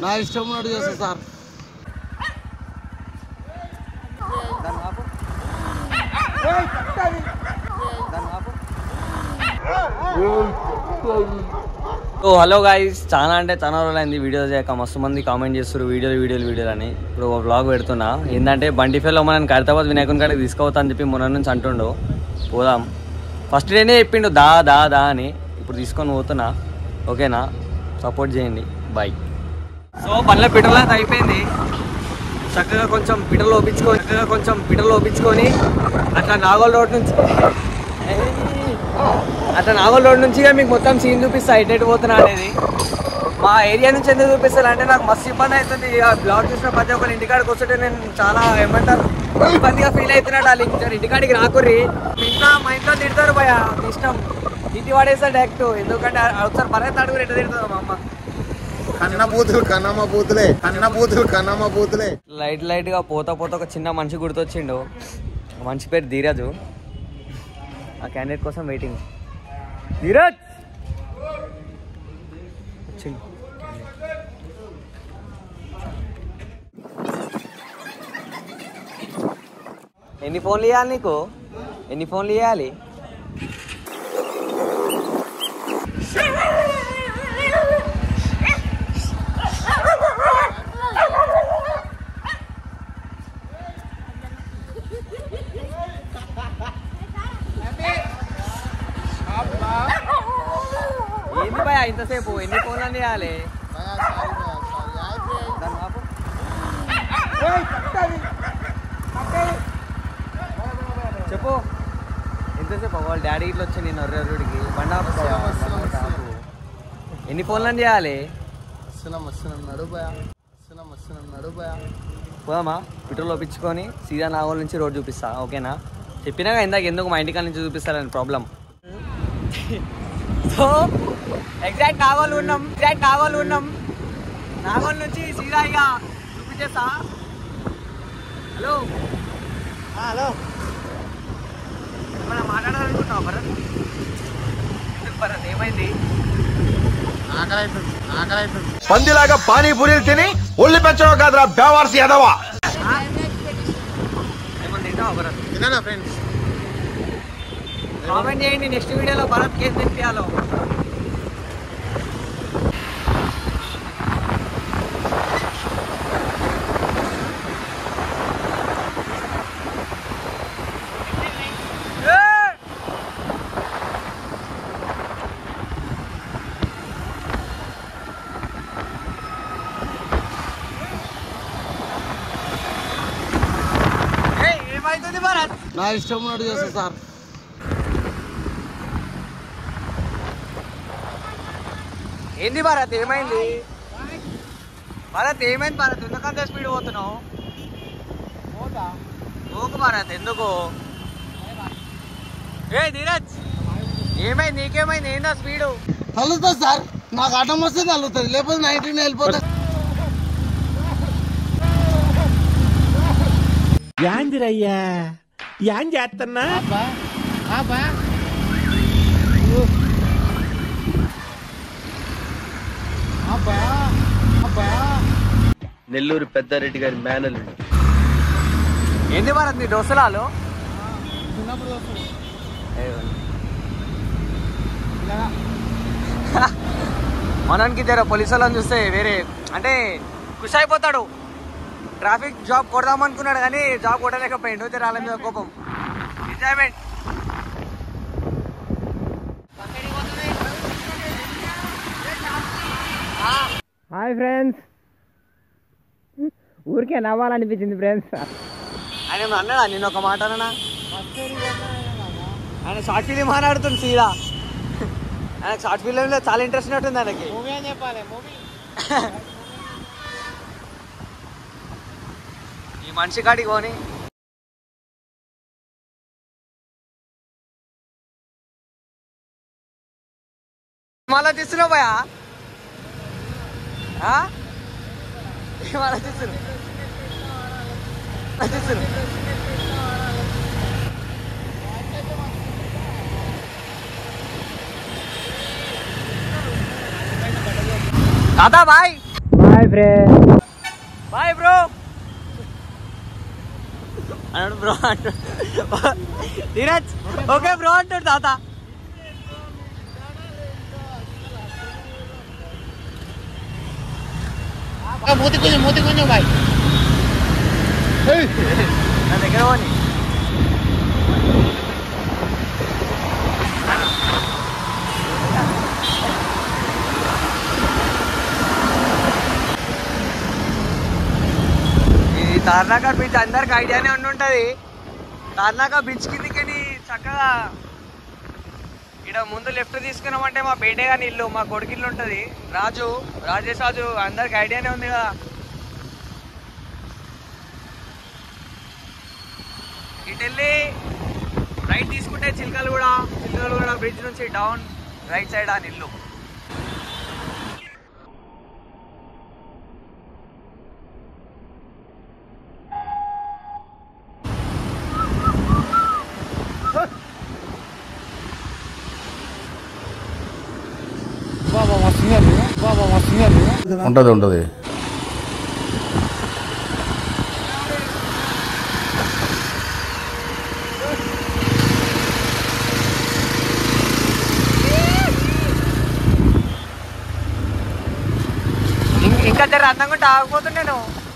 నా ఇష్టం ఉన్నట్టు చేస్తా సార్ ఓ హలో గాయస్ చాలా అంటే చాలా రోజులైంది వీడియో చేయక మస్తు మంది కామెంట్ చేస్తారు వీడియోలు వీడియోలు వీడియోలు అని ఇప్పుడు ఒక బ్లాగ్ పెడుతున్నా ఏంటంటే బండి ఫెల్లో మనం ఖైరతాబాద్ వినాయకుని కాడికి తీసుకోవద్దా అని చెప్పి మొన్న నుంచి అంటుండు పోదాం ఫస్ట్ డేనే చెప్పిండు దా దా దా అని ఇప్పుడు తీసుకొని పోతున్నా ఓకేనా సపోర్ట్ చేయండి బాయ్ సో బండ్ల పెట్రోల్ అయితే అయిపోయింది చక్కగా కొంచెం పిటలు ఒప్పించుకొని చక్కగా కొంచెం పిటలు ఒప్పించుకొని అట్లా నాగోల్ రోడ్ నుంచి అట్లా నాగోల్ రోడ్ నుంచి ఇక మీకు మొత్తం సీన్ చూపిస్తా ఎటు ఎటు పోతున్నా అనేది మా ఏరియా నుంచి ఎందుకు చూపిస్తారు అంటే నాకు మస్తు ఇబ్బంది అవుతుంది ఇక బ్లాగ్ చూసిన ప్రతి ఒక్కరు ఇంటికాడికి వస్తుంటే నేను చాలా ఏమంటారు ఇబ్బందిగా ఫీల్ అవుతున్నాడు వాళ్ళు ఇంటి ఇంటికాడికి రాకుర్రి మీ ఇంట్లో మా ఇంట్లో తిడతారు భయ మీ ఇష్టం ఇంటి వాడేస్తా డైరెక్ట్ ఎందుకంటే ఒకసారి పర్లేదు అడుగురు ఎట్లా తిడుతుంది మా అమ్మ కన్న బూతులు కన్నమ్మ బూతులే కన్న బూతులు కన్నమ్మ బూతులే లైట్ లైట్ గా పోతా పోతా ఒక చిన్న మనిషి గుర్తొచ్చిండు ఆ మనిషి పేరు ధీరజు ఆ క్యాండిడేట్ కోసం వెయిటింగ్ ధీరజ్ వచ్చిండు. ఎన్ని ఫోన్లు ఇవ్వాలి నీకు ఎన్ని ఫోన్లు ఇవ్వాలి ఏంది భయ ఇంతసేపు ఎన్ని ఫోన్లు అని ఇవ్వాలి దాన్ని ఆపు. చెప్పు ఎంతసేపు వాళ్ళ డాడీ ఇట్లా వచ్చి నేను అర్రరుడికి బండి ఆపు బావ, బండి ఆపు. ఎన్ని ఫోన్లు అని చేయాలి వస్తున్నాం వస్తున్నాం నడు భయ వస్తున్నాం వస్తున్నాం నడు భయ పోదామా పెట్రోల్ ఒప్పించుకొని సీదా నాగోల్ నుంచి రోడ్ చూపిస్తా ఓకేనా చెప్పినాగా ఇందాక ఎందుకు మా ఇంటికాడ నుంచి చూపిస్తారని ప్రాబ్లం సో ఎగ్జాక్ట్ నాగోల్ ఉన్నాం ఎగ్జాక్ట్ నాగోల్ ఉన్నాం నాగోల్ నుంచి సీదా ఇక చూపించేస్తా హలో హలో ఏమైనా మాట్లాడాలనుకుంటున్నావా భరత్ ఎందుకు భరత్ ఏమైంది ఆకలి అవుతుంది ఆకలి అవుతుంది పందిలాగా పానీపూరీలు తిని ఒళ్ళు పెంచడం కాదురా బేవార్సి ఎదవా ఏమన్నా తింటావా భరత్ తిన్నానా ఫ్రెండ్స్ కామెంట్ చేయండి నెక్స్ట్ వీడియోలో భరత్ కేసు తినిపించాలో ఏమైతుంది భరత్ నా ఇష్టం ఉన్నట్టు చేస్తా సార్ ఏంది భారత్ ఏమైంది భారత్ ఏమైంది భారత్ ఎందుకంత స్పీడ్ పోతున్నావు ఓకు భారత్ ఎందుకు ఏ ధీరజ్ ఏమైంది నీకేమైంది ఏందా స్పీడు తల్లుతుంది సార్ నాకు ఆటం వస్తే తల్లుతుంది లేకపోతే నైన్టీన్ వెళ్ళిపోతా యాందిరయ్యా యాన్ చేస్తున్నా నెల్లూరు పెద్దారెడ్డి గారి మేనల్ ఏంది భారత్ నీ దోసలాలు మనకి జర పోలీసు వాళ్ళని చూస్తే వేరే అంటే ఖుషి అయిపోతాడు ట్రాఫిక్ జాబ్ కొడదాం అనుకున్నాడు కానీ జాబ్ కొట్టలేకపోయిండు జర వాళ్ళ మీద కోపం ఎంజాయ్మెంట్ హాయ్ ఫ్రెండ్స్ ఊరికే నవ్వాలనిపించింది ఫ్రెండ్స్ ఆయన ఏమన్నా అన్నాడా నేను ఒక మాట అన్నా ఆయన షార్ట్ ఫిలిం మాట్లాడుతుంది సీదా ఆయన షార్ట్ ఫిలింలో చాలా ఇంట్రెస్ట్ ఉన్నట్టుంది ఆయనకి మూవీ అని చెప్పాలి మూవీ ఈ మనిషి కాడికి పోని ఏం ఆలోచిస్తున్నావు భయ ఏం ఆలోచిస్తున్నావు ఆలోచిస్తున్నావు దాదా bye bye friend bye bro అన్నాడు బ్రో అంటాడు ధీరజ్ ఓకే బ్రో అంటాడు తాత మూతి కొంచెం మూతి కొంచెం బాయ్ నా దగ్గర పోనీ ఈ తార్నాక బీచ్ అందరికి ఐడియానే ఉండుంటది తార్నాక బీచ్ కిందికి చక్కగా ఇక్కడ ముందు లెఫ్ట్ తీసుకున్నామంటే మా బేటే కానీ ఇల్లు మా కొడుకిల్లు ఉంటుంది రాజు రాజేష్ రాజు అందరికి ఐడియానే ఉంది కదా ఇటు వెళ్ళి రైట్ తీసుకుంటే చిలకలు కూడా చిలకలు కూడా బ్రిడ్జ్ నుంచి డౌన్ రైట్ సైడ్ అని ఇల్లు ఉంటది ఉంటది ఇం- ఇంకా జర అందంగా ఆగిపోతున్నాను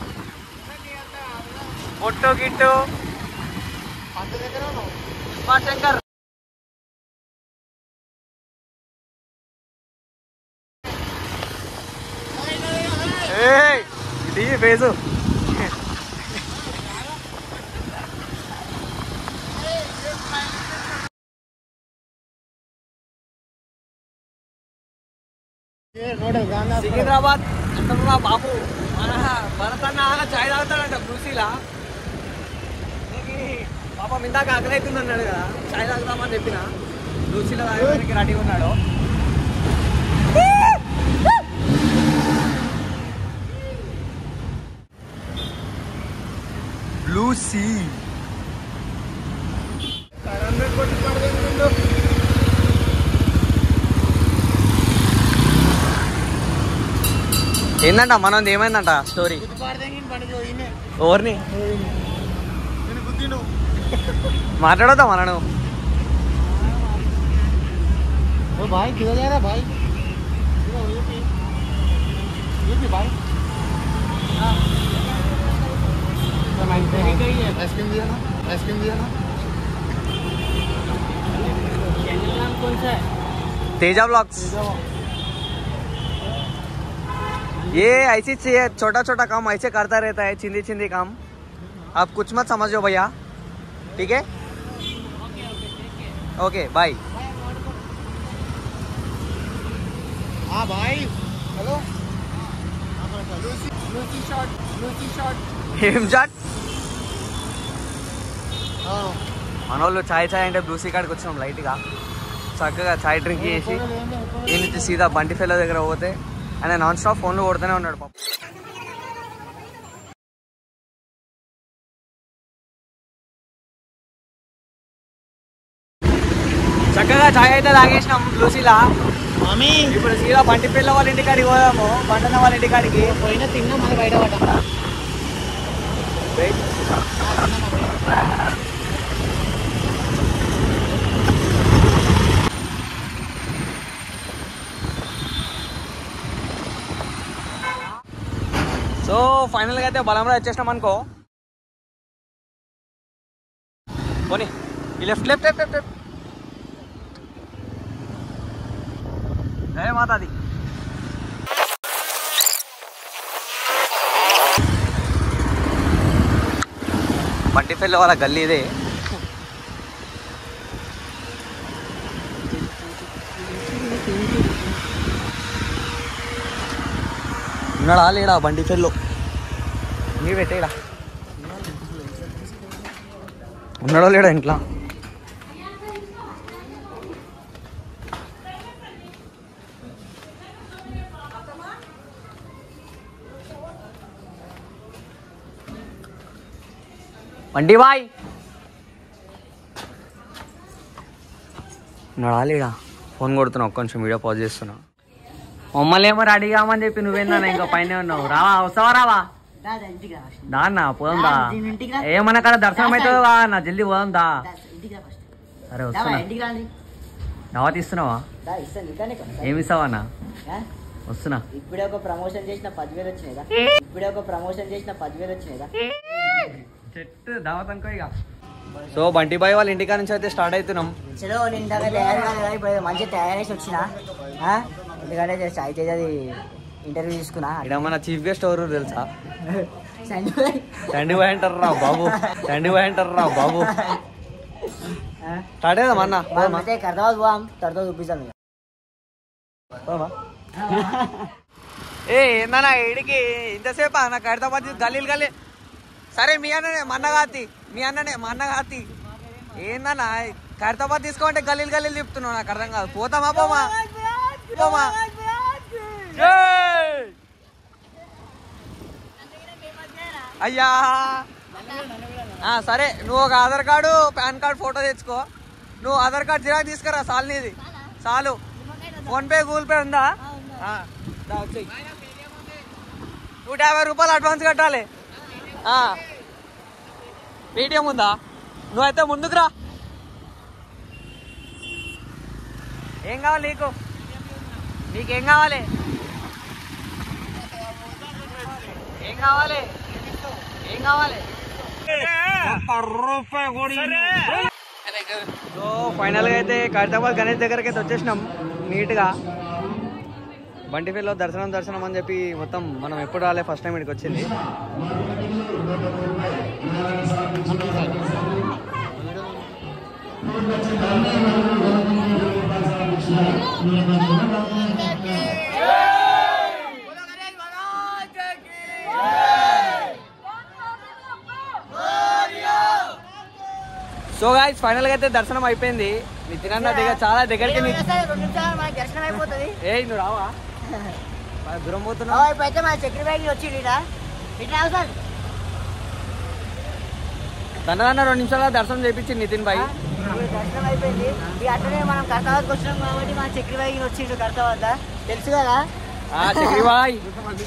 పొట్టు గిట్టు మా శంకర్ ఏయ్, ఇది ఫేసు సికింద్రాబాద్ అంటున్నా బాబు మన భరతన్న ఆగా చాయ్ తాగుతాడంట బ్రూసీలా నీకు పాపం ఇందాక ఆకలి అవుతుంది అన్నాడు కదా చాయ్ తాగుదామని చెప్పిన బ్రూసీలో తాగడానికి రెడీగా ఉన్నాడు బ్లూసీ ఏందంట మనది ఏమైందంట స్టోరీ ఎవరిని మాట్లాడదా మనను भाई किधर जा रहा भाई यूपी यूपी भाई आइसक्रीम दिया ना आइसक्रीम दिया ना तेजा ब्लॉग्स ये ऐसी ची- छोटा छोटा काम ऐसे करता रहता है चिंदी चिंदी काम आप कुछ मत समझो भैया ठीक है ओके बाय हाँ भाई hello Lucy Lucy shot Lucy shot ఏం చాట్ हाँ మన వాళ్ళు చాయ్ చాయ్ అంటే బ్లూసీ కాడికి వచ్చినాం లైట్గా చక్కగా చాయ్ డ్రింక్ చేసి ఈ నుంచి సీదా బంటి ఫెల్ల దగ్గర పోతే ఆయన నాన్ స్టాప్ ఫోన్లో కొడుతూనే ఉన్నాడు పాప చక్కగా చాయ్ అయితే తాగేసినాం బ్లూసీలా మమ్మీ ఇప్పుడు సీదా బంటి పిల్ల వాళ్ళ ఇంటికాడికి పోదాము బంటన్న వాళ్ళ ఇంటికాడికి పోయిన తిన్నా మన బయట పడ్డా సో ఫైనల్గా అయితే బలంలో వచ్చేసినాం అనుకో పోనీ ఈ లెఫ్ట్ లెఫ్ట్ లెఫ్ట్ లెఫ్ట్ జయ మాతాది బంటిపల్లి వాళ్ళ గల్లీ ఇదే ఉన్నాడా లేడా బండి ఫెల్లో నీ పెట్టేడా ఉన్నాడో లేడా ఇంట్లో బండి బాయ్ ఉన్నాడా లేడా ఫోన్ కొడుతున్నా ఒక్క నిమిషం వీడియో పాజ్ చేస్తున్నా మమ్మల్ని ఏమో రెడీ కామని చెప్పి నువ్వేందా ఇంకా పైన ఉన్నావు రావా వస్తావా రావా దాదా ఇంటికి రా ఫస్ట్ దాన్నా పోదాం దా దా, దీని ఇంటికి రా. ఏమన్నా కదా దర్శనం దా, అవుతుందా నా జల్దీ పోదాం దా దా, ఇంటికి రా ఫస్ట్ అరే దావా వస్తున్నా ఇంటికి రాండి దావత్ ఇస్తున్నావా దా ఇస్తాను ఇట్లానే కొను. ఏమి ఇస్తావన్నా ఆ? వస్తున్నా ఇప్పుడే ఒక ప్రమోషన్ చేసిన పదివేలు వచ్చినాయిగా ఇప్పుడే ఒక ప్రమోషన్ చేసిన పదివేలు వచ్చినాయిగా చెట్టు దావత్ అనుకో ఇక సో బంటి బాయ్ వాళ్ళ ఇంటికా నుంచి అయితే స్టార్ట్ అవుతున్నాం చలో నేను ఇందాక తయారు కాదు కదా, ఇప్పుడు మంచిగా తయారు చేసి వచ్చిన ఆ? ఎందుకంటే సాయి తేజది ఇంటర్వ్యూ తీసుకున్నా ఇక్కడ మన చీఫ్ గెస్ట్ ఎవరు తెలుసా సంజయ్. తండ్రి బాయ్ అంటారు రా బాబు తండ్రి బాయ్ అంటారు రా బాబు ఆ? స్టార్ట్ అవుదాం అన్న మనం అయితే కర్దాబాద్ పోవాం తర్వాత చూపిస్తాం ఇక. ఏ ఏందన్నా ఏడికి ఇంతసేపు నాకు హైదరాబాద్ గల్లీలు గల్లీ సరే మీ అన్ననే మా అన్నగాతి మీ అన్ననే మా అన్నగాతి ఏందన్నా ఖైరతాబాద్ తీసుకోమంటే గల్లీలు గల్లీలు చెప్తున్నావు నాకు అర్థం కాదు పోతామా పోమా పోమా ఏయ్! అయ్యా ఆ, సరే నువ్వు ఒక Aadhaar card PAN card photo తెచ్చుకో నువ్వు ఆధార్ కార్డు జిరాక్ తీసుకురా చాలు నీది చాలు ఫోన్ పే గూగుల్ పే ఉందా ఆ, దా వచ్చేయ్. నూట యాభై రూపాయలు అడ్వాన్స్ కట్టాలి ఆ. పేటిఎం ఉందా నువ్వైతే ముందుకు రా ఏం కావాలి నీకు నీకేం కావాలి ఏం కావాలి ఏం కావాలి సో ఫైనల్ గా అయితే ఖైరతాబాద్ గణేష్ దగ్గరకి అయితే వచ్చేసినాం నీట్ గా బంటిపల్లిలో దర్శనం దర్శనం అని చెప్పి మొత్తం మనం ఎప్పుడు రాలే ఫస్ట్ టైం ఇక్కడికి వచ్చింది సో గాయస్ ఫైనల్ గా అయితే దర్శనం అయిపోయింది నితిన్ అన్న దగ్గర చాలా దగ్గరికి ని- రెండు నిమిషాలు మనకి దర్శనం అయిపోతుంది ఏయ్ నువ్వు రావా బాగా దూరం పోతున్నావు ఇప్పుడైతే మన చక్రి బ్యాగ్ వచ్చి ఇట్లా ఇట్లా సార్ తనదన్న రెండు నిమిషాల దర్శనం చేయించింది నితిన్ భాయ్ ఇప్పుడు దర్శనం అయిపోయింది ఇక అట్లనే మనం కర్తాబాద్కి వచ్చినాం కాబట్టి మన చక్రి బ్యాగ్ వచ్చిండు కర్తాబాద్ తెలుసు కదా ఆ చక్రి భాయ్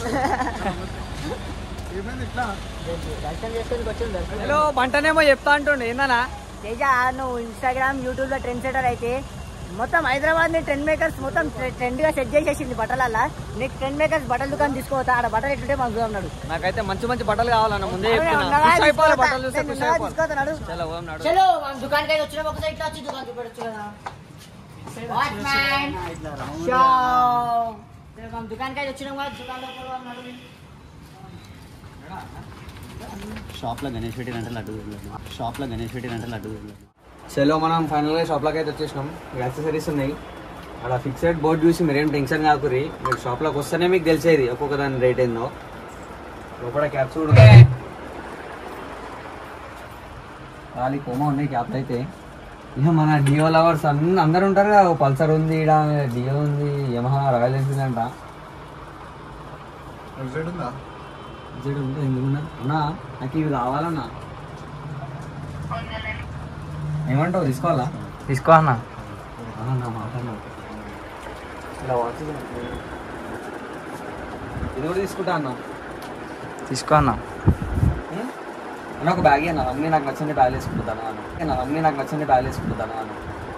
దర్శనం చేసుకొని వచ్చిండు దర్శనం హలో బంటనేమో చెప్తా అంటుండే ఏందన్నా తేజ నువ్వు ఇన్స్టాగ్రామ్ యూట్యూబ్ లో ట్రెండ్ సెటర్ అయితే మొత్తం హైదరాబాద్ ని ట్రెండ్ మేకర్స్ మొత్తం ట్రెండ్ గా సెట్ చేసేసింది బట్టలల్లా నీకు ట్రెండ్ మేకర్స్ బట్టల దుకాణం తీసుకోవతా ఆడ బట్టలు ఎట్టుంటే మాకు చూద్దాం నాడు నాకైతే మంచి మంచి బట్టలు కావాలన్న ముందే అవునా, చెప్తున్నా ఉన్నవా? ఖుషి అయిపోవాలి తీసుకోతా. బట్టలు చూస్తే నేను ఖుషి ఉన్నవా? అయిపోవాలి తీసుకోతా నాడు. చలో ఓం నాడు చలో మనం దుకాణానికి అయితే వచ్చినాం ఒకసారి ఇట్లా వచ్చి దుకాణం చూపెట్టచ్చు కదా వాచ్మ్యాన్ షో మనం దుకాణానికి అయితే వచ్చినాం కదా దుకాణం లోపల ఉన్నాడు. షాప్ లో గణేష్ పెట్టినంటే లడ్డు తినలేదు షాప్ లో గణేష్ పెట్టినంటే లడ్డు తినలేదు చలో మనం ఫైనల్ గా షాప్ లోకి అయితే వచ్చేసినాం యాక్సెసరీస్ ఉన్నాయి అలా ఫిక్సెడ్ బోర్డ్ చూసి మీరేం టెన్షన్ కాకురి మీరు షాప్ లోకి వస్తేనే మీకు తెలిసేది ఒక్కొక్క దాని రేట్ ఏందో లోపల క్యాప్స్ కూడా ఉన్నాయి ఖాళీ కోమా ఉన్నాయి క్యాప్లు అయితే ఇక మన డియో లవర్స్ అన్ని అందరు ఉంటారు కదా పల్సర్ ఉంది ఇక్కడ డియో ఉంది యమహా రాయల్ ఎన్ఫీల్డ్ అంట ఉందా జడు ఉంటే ఎందుకున్నా అన్నా నాకు ఇవి కావాలన్నా ఏమంటావు తీసుకోవాలా తీసుకో అన్న నా మాట అన్నా. ఇలా వాచ్ ఇది కూడా తీసుకుంటా అన్న తీసుకో అన్న అన్న ఒక బ్యాగ్ అన్న అన్నీ నాకు నచ్చింది బ్యాగ్ వేసుకుంటాను అన్న అన్నీ నాకు నచ్చింది బ్యాగ్ వేసుకుంటాను అన్న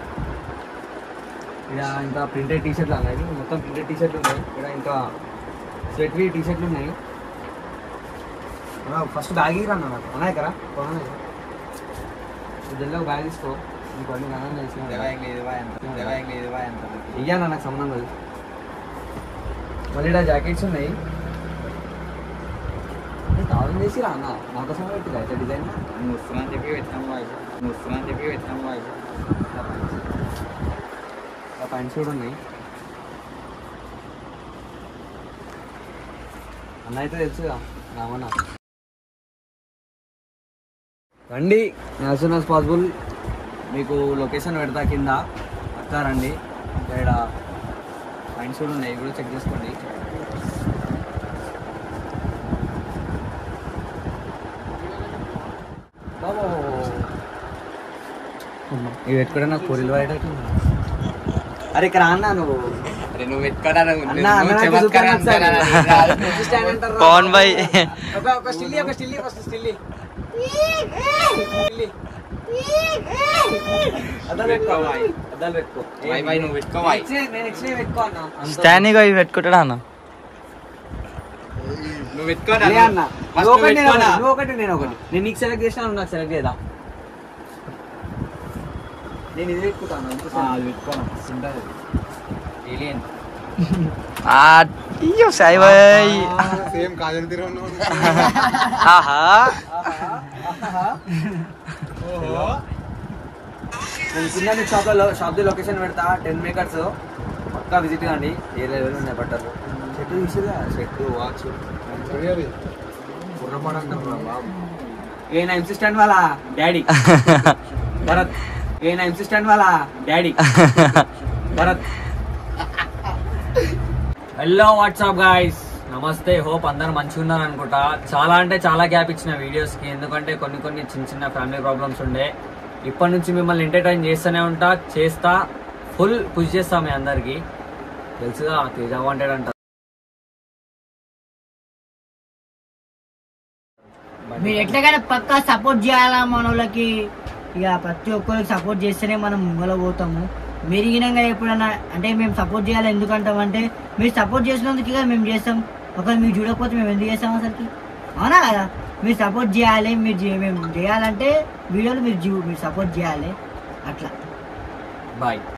ఇక్కడ ఇంకా ప్రింటెడ్ టీ షర్ట్లు అన్నాయి మొత్తం ప్రింటెడ్ టీ షర్ట్లు ఉన్నాయి ఇక్కడ ఇంకా స్వెట్వి టీ షర్ట్లు ఉన్నాయి ఫస్ట్ బ్యాగ్ ఇరా అన్న నాకు అన్నాయి కదా కొనాలి జల్లి ఒక బ్యాగ్ తీసుకో నీకు అన్ని నాన్న ఇయ్యానా నాకు సంబంధం లేదు మళ్ళీ ఇక్కడ జాకెట్స్ ఉన్నాయి కావాలి చేసి రా అన్న నా కోసం పెట్టి అయితే డిజైన్ వస్తున్నా చెప్పి పెట్టాము వస్తున్నా చెప్పి పెట్టాము ఆ ప్యాంట్స్ కూడా ఉన్నాయి అన్న అయితే తెలుసుగా రామన్న రండి యాజ్ సూన్ యాజ్ పాసిబుల్ మీకు లొకేషన్ పెడతా కింద అక్క రండి ఇక్కడ పాయింట్స్ కూడా ఉన్నాయి ఇవి కూడా చెక్ చేసుకోండి బాబో ఇవి ఎక్కడైనా పూరీలు పడేటట్టు అరే ఇక్కడ అన్నా నువ్వు నువ్వు పెట్టుకోరా నువ్వు అన్న, అన్న, నువ్వు నాకు చమత్కారం చూపించు అంటారా? ఒకసారి. రాదు. నెక్స్ట్ స్టాండ్ అంటారా? పవన్ భాయ్ ఒక ఒక స్టిల్లీ ఒక స్టిల్లీ ఫస్ట్ స్టిల్లీ స్టిల్లీ అద్దాలు పెట్టుకో అద్దాలు పెట్టుకో బాయ్ బాయ్ నువ్వు పెట్టుకో బాయ్ నెక్స్ట్ నేను నెక్స్ట్ పెట్టుకో అన్న అంత- స్టాండింగ్ అవి పెట్టుకుంటాడా అన్న నువ్వు పెట్టుకోరా లే అన్న ఫస్ట్ నువ్వు నువ్వు ఒకటి నేను పెట్టుకోరా ఒకటి నువ్వు ఒకటి నేను ఒకటి నేను నీకు సెలెక్ట్ చేసినా నువ్వు నాకు సెలెక్ట్ చేయదా నేను ఇది పెట్టుకుంటాను అది పెట్టుకోను ఉంటుంది ఏలియన్ అయ్యో సాయి భాయ్ సేమ్ కాజల్ తీరు ఉన్నావు ఆహా నేను కింద షాప్ లో షాప్ ది లొకేషన్ పెడతా టెన్ మేకర్స్ పక్కా విజిట్ కండి ఏ లెవెల్ ఉన్నాయి బట్టలు చెట్టు చూసిరా చెట్టు వాచ్ ఏ నా అసిస్టెంట్ వాళ్ళ డాడీ భరత్ ఏ నా అసిస్టెంట్ వాళ్ళ daddy Bharat hello what's up guys నమస్తే హోప్ అందరు మంచిగా ఉన్నారు అనుకుంటా చాలా అంటే చాలా గ్యాప్ ఇచ్చిన వీడియోస్ కి ఎందుకంటే కొన్ని కొన్ని చిన్న చిన్న ఫ్యామిలీ ప్రాబ్లమ్స్ ఉండే ఇప్పటి నుంచి మిమ్మల్ని ఎంటర్టైన్ చేస్తూనే ఉంటా చేస్తా ఫుల్ పుష్ చేస్తా మీ అందరికి తెలుసుగా తేజ వాంటెడ్ అంట మీరు ఎట్లాగైనా పక్కా సపోర్ట్ చేయాలా మన వాళ్ళకి ఇక ప్రతి ఒక్కరికి సపోర్ట్ చేస్తేనే మనం ముంగల పోతాము మీరు ఈనంగా ఎప్పుడన్నా అంటే మేము సపోర్ట్ చేయాలి ఎందుకంటాం అంటే మీరు సపోర్ట్ చేసినందుకు ఇక మేము చేస్తాం ఒకవేళ మీరు చూడకపోతే మేము ఎందుకు చేస్తాం అసలుకి అవునా కదా మీరు సపోర్ట్ చేయాలి మీరు చే- మేము చేయాలంటే వీడియోలు మీరు చూ- మీరు సపోర్ట్ చేయాలి అట్లా బాయ్